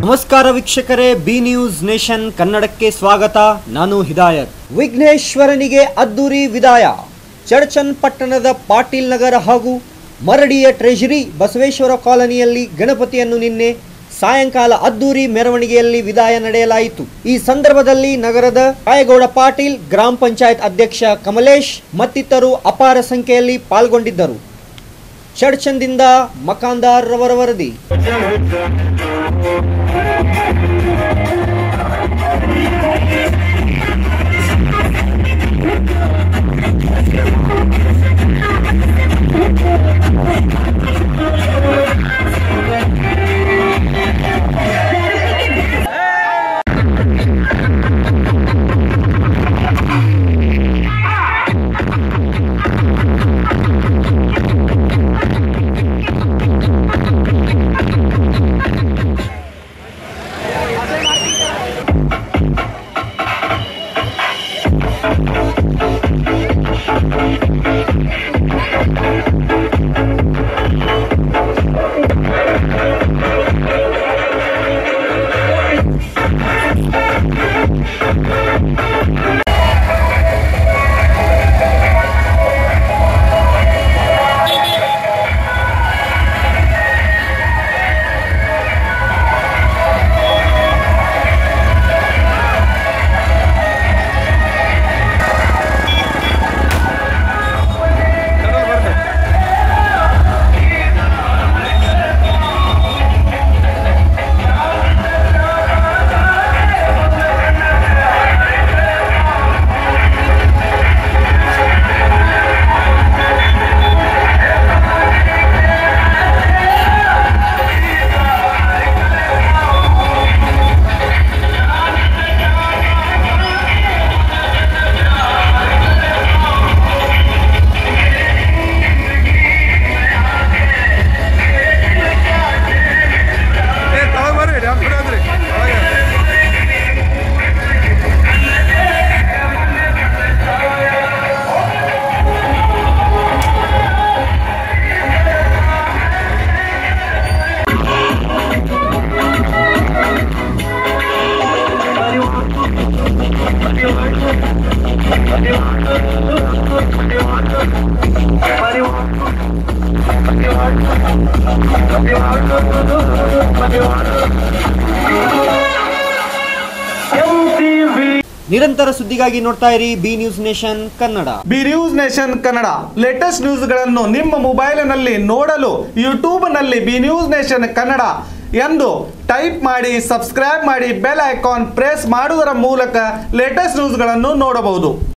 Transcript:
ನಮಸ್ಕಾರ ವೀಕ್ಷಕರೇ B news nation ಕನ್ನಡಕ್ಕೆ ಸ್ವಾಗತ ನಾನು ಹಿದಾಯತ್ ವಿಘ್ನೇಶ್ವರನಿಗೆ ಅದ್ದೂರಿ ವಿದಾಯ ಚಡಚನ್ ಪಟ್ಟಣದ ಪಾಟೀಲ್ ನಗರ ಹಾಗೂ ಮರಡಿಯ ಟ್ರೆಜರಿ ಬಸವೇಶ್ವರ ಕಾಲನಿಯಲ್ಲಿ ಗಣಪತಿಯನ್ನು ನಿನ್ನೆ ಸಾಯಂಕಾಲ ಅದ್ದೂರಿ ಮೆರವಣಿಗೆಯಲ್ಲಿ ವಿದಾಯ ನಡೆಯಲಾಯಿತು ಈ ಸಂದರ್ಭದಲ್ಲಿ ನಗರದ ಕಾಯಗೌಡ ಪಾಟೀಲ್ ಗ್ರಾಮ ಪಂಚಾಯತ್ ಅಧ್ಯಕ್ಷ ಕಮಲೇಶ್ ಮತ್ತಿತರರು ಅಪಾರ ಸಂಖ್ಯೆಯಲ್ಲಿ ಪಾಲ್ಗೊಂಡಿದ್ದರು ಚಡ್ಚನ್ದಿಂದ ಮಕಾಂದಾರ್ ರವರ ವರದಿ ಏ ತಗೊಂಡ್ ಬರ್ರಿ ಡ್ಯಾನ್ಸ್ ಬಿಡೋದ್ರಿ ಒಳಗೆ ನಿರಂತರ ಸುದ್ದಿಗಾಗಿ ನೋಡ್ತಾ ಇರಿ B news nation Kannada B news nation Kannada latest ನ್ಯೂಸ್ಗಳನ್ನು ನಿಮ್ಮ ಮೊಬೈಲಿನಲ್ಲಿ ನೋಡಲು ಯೂಟ್ಯೂಬ್ನಲ್ಲಿ ಬಿ ನ್ಯೂಸ್ ನೇಷನ್ ಕನ್ನಡ ಎಂದು ಟೈಪ್ ಮಾಡಿ ಸಬ್ಸ್ಕ್ರೈಬ್ ಮಾಡಿ ಬೆಲ್ ಐಕಾನ್ ಪ್ರೆಸ್ ಮಾಡುವುದರ ಮೂಲಕ ಲೇಟೆಸ್ಟ್ ನ್ಯೂಸ್ಗಳನ್ನು ನೋಡಬಹುದು